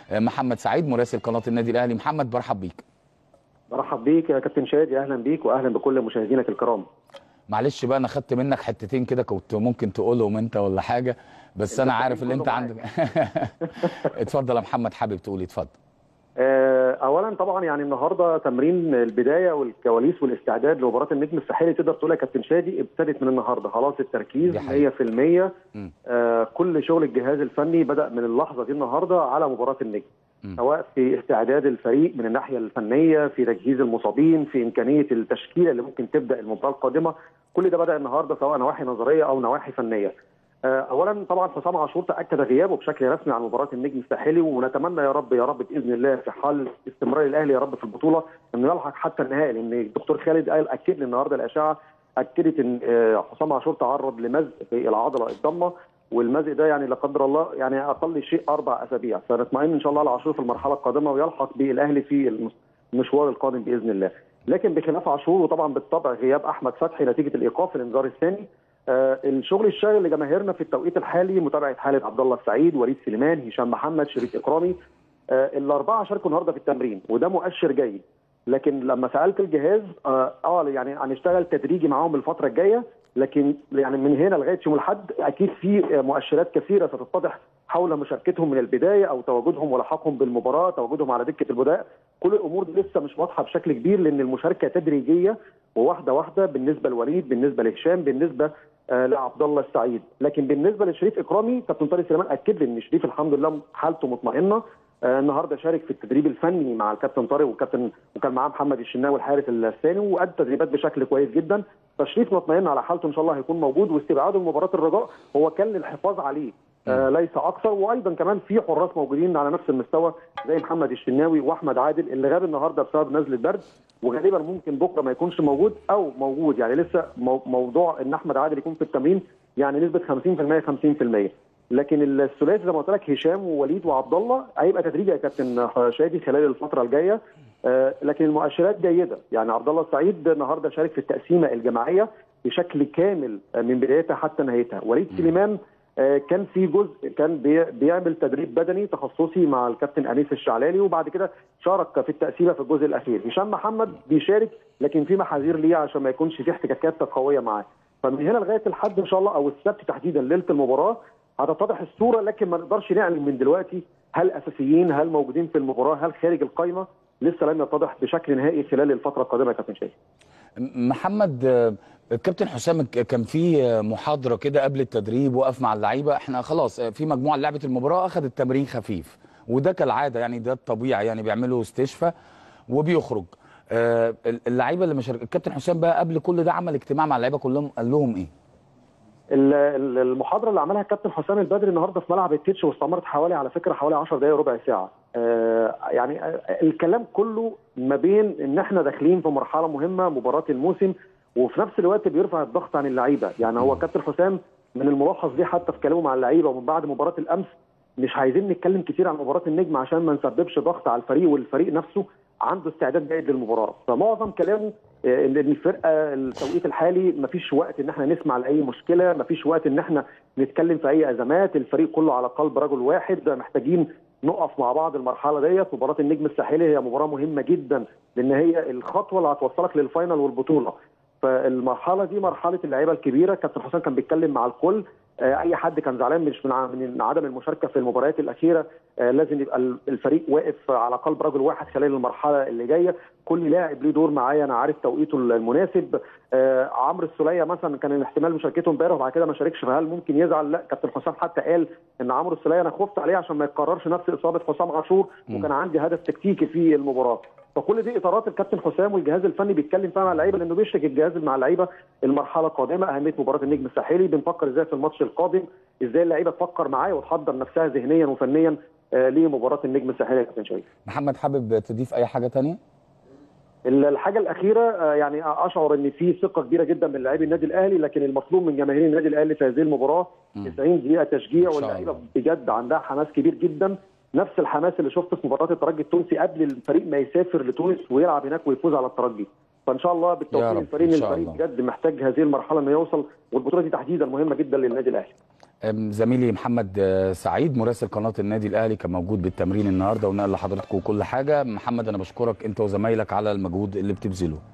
محمد سعيد مراسل قناه النادي الاهلي محمد برحب بيك برحب بيك يا كابتن شادي اهلا بيك واهلا بكل مشاهدينك الكرام معلش بقى انا خدت منك حتتين كده كنت ممكن تقولهم انت ولا حاجه بس انا عارف ان انت عندك اتفضل يا محمد حابب تقولي اتفضل اولا طبعا يعني النهارده تمرين البدايه والكواليس والاستعداد لمباراه النجم الساحلي تقدر تقول يا كابتن شادي ابتدت من النهارده خلاص التركيز 100% آه كل شغل الجهاز الفني بدا من اللحظه دي النهارده على مباراه النجم م. سواء في استعداد الفريق من الناحيه الفنيه في تجهيز المصابين في امكانيه التشكيله اللي ممكن تبدا المباراه القادمه كل ده بدا النهارده سواء نواحي نظريه او نواحي فنيه اولا طبعا حسام عاشور تاكد غيابه بشكل رسمي عن مباراه النجم الساحلي ونتمنى يا رب يا رب باذن الله في حال استمرار الاهلي يا رب في البطوله انه يلحق حتى النهائي لان الدكتور خالد قال اكد لي النهارده الاشعه اكدت ان حسام عاشور تعرض لمزق في العضله الضمه والمزق ده يعني لا قدر الله يعني اقل شيء اربع اسابيع فنطمئن ان شاء الله على عاشور في المرحله القادمه ويلحق بالاهلي في المشوار القادم باذن الله لكن بخلاف عاشور وطبعا بالطبع غياب احمد فتحي نتيجه الايقاف الانذار الثاني آه الشغل الشاغل لجماهيرنا في التوقيت الحالي متابعه حاله عبد الله السعيد وليد سليمان هشام محمد شريف اكرامي آه الاربعه شاركوا النهارده في التمرين وده مؤشر جيد لكن لما سالت الجهاز اه, آه يعني هنشتغل تدريجي معاهم الفتره الجايه لكن يعني من هنا لغايه يوم الاحد اكيد في مؤشرات كثيره ستتضح حول مشاركتهم من البدايه او تواجدهم ولحاقهم بالمباراه، تواجدهم على دكه البداء، كل الامور دي لسه مش واضحه بشكل كبير لان المشاركه تدريجيه وواحده واحده بالنسبه لوليد، بالنسبه لهشام، بالنسبه آه لعبد الله السعيد، لكن بالنسبه لشريف اكرامي كابتن طارق سليمان اكد لي ان شريف الحمد لله حالته مطمئنه آه النهارده شارك في التدريب الفني مع الكابتن طارق والكابتن وكان معاه محمد الشناوي الحارس الثاني وادى تدريبات بشكل كويس جدا فشريف مطمئن على حالته ان شاء الله هيكون موجود واستبعاده من مباراه الرجاء هو كان للحفاظ عليه آه ليس اكثر وايضا كمان في حراس موجودين على نفس المستوى زي محمد الشناوي واحمد عادل اللي غاب النهارده بسبب نزله برد وغالبا ممكن بكره ما يكونش موجود او موجود يعني لسه موضوع ان احمد عادل يكون في التمرين يعني نسبه 50% 50% لكن الثلاثي زي ما قلت لك هشام ووليد وعبد الله هيبقى تدريجي يا كابتن شادي خلال الفتره الجايه آه لكن المؤشرات جيده يعني عبد الله السعيد النهارده شارك في التقسيمه الجماعيه بشكل كامل من بدايتها حتى نهايتها وليد سليمان آه كان في جزء كان بيعمل تدريب بدني تخصصي مع الكابتن انيس الشعلالي وبعد كده شارك في التقسيمه في الجزء الاخير هشام محمد بيشارك لكن في محاذير ليه عشان ما يكونش في احتكاكات قويه معاه فمن هنا لغايه الحد ان شاء الله او السبت تحديدا ليله المباراه هتتضح الصوره لكن ما نقدرش نعلن من دلوقتي هل اساسيين هل موجودين في المباراه هل خارج القائمه لسه لم يتضح بشكل نهائي خلال الفتره القادمه يا كابتن شاهين محمد الكابتن حسام كان في محاضره كده قبل التدريب وقف مع اللعيبه احنا خلاص في مجموعه لعبه المباراه اخذ التمرين خفيف وده كالعاده يعني ده الطبيعي يعني بيعملوا استشفاء وبيخرج اللعيبه اللي مشارك الكابتن حسام بقى قبل كل ده عمل اجتماع مع اللعيبه كلهم قال لهم ايه؟ المحاضره اللي عملها الكابتن حسام البدري النهارده في ملعب التتش واستمرت حوالي على فكره حوالي 10 دقائق ربع ساعه آه يعني الكلام كله ما بين ان احنا داخلين في مرحله مهمه مباراه الموسم وفي نفس الوقت بيرفع الضغط عن اللعيبه يعني هو كابتن حسام من الملاحظ ليه حتى في كلامه مع اللعيبه ومن بعد مباراه الامس مش عايزين نتكلم كتير عن مباراه النجم عشان ما نسببش ضغط على الفريق والفريق نفسه عنده استعداد جيد للمباراه فمعظم كلامه ان الفرقه التوقيت الحالي مفيش وقت ان احنا نسمع لاي مشكله مفيش وقت ان احنا نتكلم في اي ازمات الفريق كله على قلب رجل واحد محتاجين نقف مع بعض المرحله ديت مباراه النجم الساحلي هي مباراه مهمه جدا لان هي الخطوه اللي هتوصلك للفاينل والبطوله فالمرحله دي مرحله اللعيبه الكبيره كابتن حسام كان بيتكلم مع الكل اي حد كان زعلان مش من عدم المشاركه في المباريات الاخيره لازم يبقى الفريق واقف على قلب رجل واحد خلال المرحله اللي جايه كل لاعب ليه دور معايا انا عارف توقيته المناسب عمرو السوليه مثلا كان الاحتمال مشاركته امبارح وبعد كده ما شاركش فهل ممكن يزعل لا كابتن حسام حتى قال ان عمرو السوليه انا خفت عليه عشان ما يتكررش نفس اصابه حسام عاشور وكان عندي هدف تكتيكي في المباراه فكل دي اطارات الكابتن حسام والجهاز الفني بيتكلم فيها مع اللعيبه لانه بيشرك الجهاز مع اللعيبه المرحله القادمه اهميه مباراه النجم الساحلي بنفكر ازاي في الماتش القادم ازاي اللعيبه تفكر معايا وتحضر نفسها ذهنيا وفنيا آه لمباراه النجم الساحلي يا كابتن شريف محمد حابب تضيف اي حاجه ثانيه الحاجه الاخيره آه يعني اشعر ان في ثقه كبيره جدا من لاعبي النادي الاهلي لكن المطلوب من جماهير النادي الاهلي في هذه المباراه 90 دقيقه تشجيع واللعيبه بجد عندها حماس كبير جدا نفس الحماس اللي شفته في مباراه الترجي التونسي قبل الفريق ما يسافر لتونس ويلعب هناك ويفوز على الترجي فان شاء الله بالتوفيق الفريق الفريق بجد محتاج هذه المرحله انه يوصل والبطوله دي تحديدا مهمه جدا للنادي الاهلي أم، زميلي محمد آه، سعيد مراسل قناه النادي الاهلي كان موجود بالتمرين النهارده ونقل لحضراتكم كل حاجه محمد انا بشكرك انت وزمايلك على المجهود اللي بتبذله